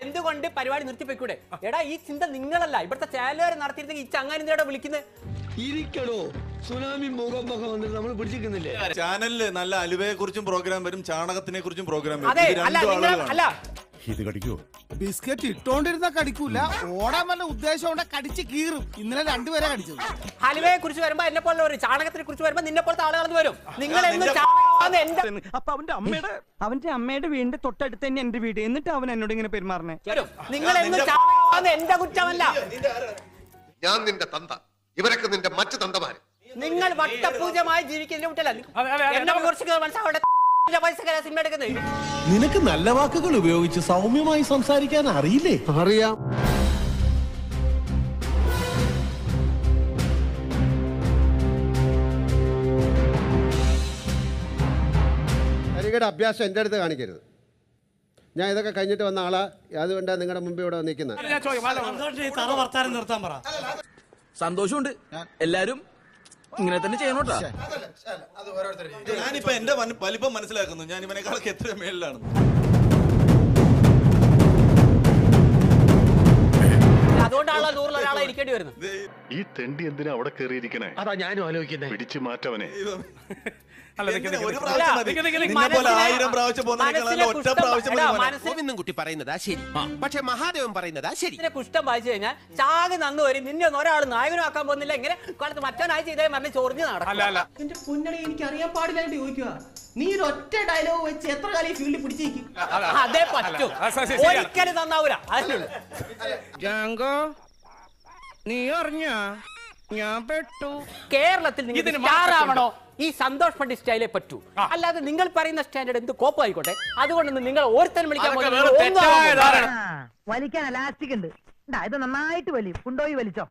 എന്തുകൊണ്ട് പരിപാടി നിർത്തിപ്പോയിക്കൂടെ എടാ ഈ ചിന്ത നിങ്ങളല്ല ഇവിടുത്തെ ചാനലുകാർ നടത്തിയിരുന്നെങ്കിൽ ഈ ചങ്ങാൻ എന്തിനാ വിളിക്കുന്നത് ഇരിക്കടോ സുനാമി മുഖം മുഖം വന്നിട്ട് നമ്മൾ പിടിച്ചിരിക്കുന്നില്ലേ ചാനലില് നല്ല അലുവയെ കുറിച്ചും പ്രോഗ്രാം വരും ചാണകത്തിനെ കുറിച്ചും പ്രോഗ്രാം വരും അതെ ഇത് അല്ല രണ്ടും നിങ്ങൾ ആളുകളാണ്. അല്ല ഇത് കടിക്കോ ബിസ്ക്കറ്റ് ഇട്ടോണ്ടിരുന്ന കടിക്കൂല ഓടാൻ വല്ല ഉദ്ദേശം കൊണ്ട് കടിച്ച് കീറും ഇന്നലെ രണ്ടുപേരെ കടിച്ചത് ഹലുവയെ കുറിച്ച് വരുമ്പോ എന്നെ പോലെ വരും ചാണകത്തിനെ കുറിച്ച് വരുമ്പോ നിന്നെ പോലത്തെ ആളുകൾ വരും നിങ്ങൾ എന്ന് ചാണകമാണെന്ന് എന്റെ അപ്പൊ അവന്റെ അമ്മയുടെ അവന്റെ അമ്മയുടെ വീടിന്റെ തൊട്ടടുത്ത് തന്നെ എന്റെ വീട് എന്നിട്ട് അവൻ എന്നോട് ഇങ്ങനെ പെരുമാറണേ വരും നിങ്ങൾ എന്ന് ചാണകമാണെന്ന് എന്റെ കുറ്റമല്ല ഞാൻ നിന്റെ തന്ത ഇവരൊക്കെ നിന്റെ മറ്റു തന്തമാര് നിങ്ങൾ വട്ടപൂജമായി ജീവിക്കുന്നതിന്റെ കുറ്റല്ല എന്നെ കുറിച്ച് മനസ്സിലാവട്ടെ പൈസ സിനിമ എടുക്കുന്നത് നിനക്ക് നല്ല വാക്കുകൾ ഉപയോഗിച്ച് സൗമ്യമായി സംസാരിക്കാൻ അറിയില്ലേ അറിയാം തരികയുടെ അഭ്യാസം എൻ്റെ അടുത്ത് കാണിക്കരുത് ഞാൻ ഇതൊക്കെ കഴിഞ്ഞിട്ട് വന്ന ആളാ അതുകൊണ്ടാണ് നിങ്ങളുടെ മുമ്പ് ഇവിടെ നിൽക്കുന്നത് സന്തോഷമുണ്ട് എല്ലാരും ഇങ്ങനെ തന്നെ ചെയ്യണോട്ടാ ഞാനിപ്പോ എന്റെ വൻ- വലിപ്പം മനസ്സിലാക്കുന്നു ഞാൻ ഇവനേക്കാളൊക്കെ എത്ര മേളിലാണ് അതുകൊണ്ടാണല്ലോ നൂറിൽ ഒരാളെ ഇരിക്കേണ്ടി വരുന്നത് ഈ തെണ്ടി എന്തിനാ അവിടെ കയറിയിരിക്കണേ അതാ ഞാനും ആലോചിക്കുന്നത് പിടിച്ചു മാറ്റവനെ ഇങ്ങനെ ഒരു അല്ല, പ്രാവശ്യം മതി. ഈ നിന്നെ പോലെ മനസ്സിനെ- ആയിരം പ്രാവശ്യം പോകുന്നതിനേക്കാൾ മനസ്സിനെ ഒറ്റ കുഷ്ഠം- പ്രാവശ്യം എടാ, മതി മോനെ. മനസ്സിനെ കുട്ടി പറയുന്നതാ ശരി പക്ഷെ മഹാദേവൻ പറയുന്നതാ ശരി ഇതിനെ കുഷ്ടം വായിച്ചു കഴിഞ്ഞാൽ ചാകെ നന്നു വരും നിന്നെ ഒന്നും ഒരാൾ നായകനാക്കാൻ പോകുന്നില്ല ഇങ്ങനെ കാലത്ത് മറ്റവനായി ചെയ്തേ മരണ ചൊറിഞ്ഞ് നടക്കും എന്റെ പൊന്നണി എനിക്ക് അറിയാൻ പാടില്ലായിട്ട് ചോദിക്കുക നീ ഒരു ഒറ്റ ഡയലോഗ് വെച്ച് എത്ര കാലം ഈ ഫീൽഡിൽ പിടിച്ചേക്കും അതേ പറ്റൂ ഒരിക്കലും നന്നാവൂല അതിനുള്ളൂ ജാങ്കോ നീ അറിഞ്ഞ ഞാൻ പെട്ടു കേരളത്തിൽ നിങ്ങൾ സ്റ്റാർ ആവണോ ഈ സന്തോഷ് പണ്ഡിറ്റ് സ്റ്റൈലേ പറ്റൂ അല്ലാതെ നിങ്ങൾ പറയുന്ന സ്റ്റാൻഡേർഡ് എന്ത് കോപ്പായിക്കോട്ടെ അതുകൊണ്ടൊന്നും നിങ്ങൾ ഓരോരുത്തരും വിളിക്കാൻ പോകുന്നത് ഒന്നും ആവാൻ പോകുന്നില്ല. വലിക്കാൻ അലാസ്റ്റിക് ഉണ്ട് ഇത് നന്നായിട്ട് വലി കൊണ്ടോയി വലിച്ചോ